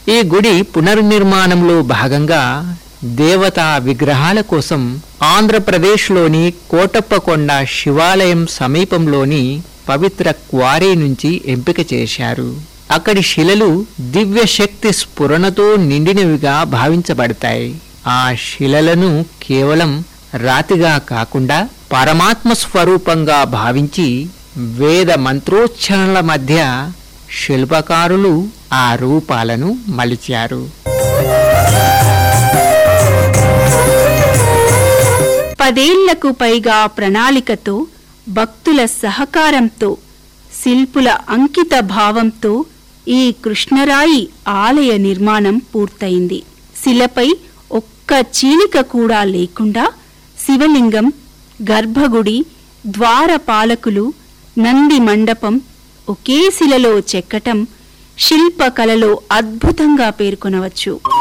ఈ గుడి పునర్నిర్మాణంలో భాగంగా దేవతా విగ్రహాల కోసం ఆంధ్రప్రదేశ్లోని కోటప్పకొండ శివాలయం సమీపంలోని పవిత్ర క్వారీ నుంచి ఎంపిక చేశారు అక్కడి శిలలు దివ్య శక్తి స్ఫురణతో నిండినవిగా భావించబడతాయి ఆ శిలలను కేవలం రాతిగా కాకుండా పరమాత్మ స్వరూపంగా భావించి వేద మంత్రోచ్చారణల మధ్య శిల్పకారులు ఆ రూపాలను మలిచారు పదేళ్లకు పైగా ప్రణాళికతో భక్తుల సహకారంతో శిల్పుల అంకిత భావంతో ఈ కృష్ణరాయి ఆలయ నిర్మాణం పూర్తయింది శిలపై ఒక్క చీలిక కూడా లేకుండా శివలింగం గర్భగుడి ద్వారపాలకులు నంది మండపం ఒకే శిలలో చెక్కటం శిల్పకళలో అద్భుతంగా పేర్కొనవచ్చు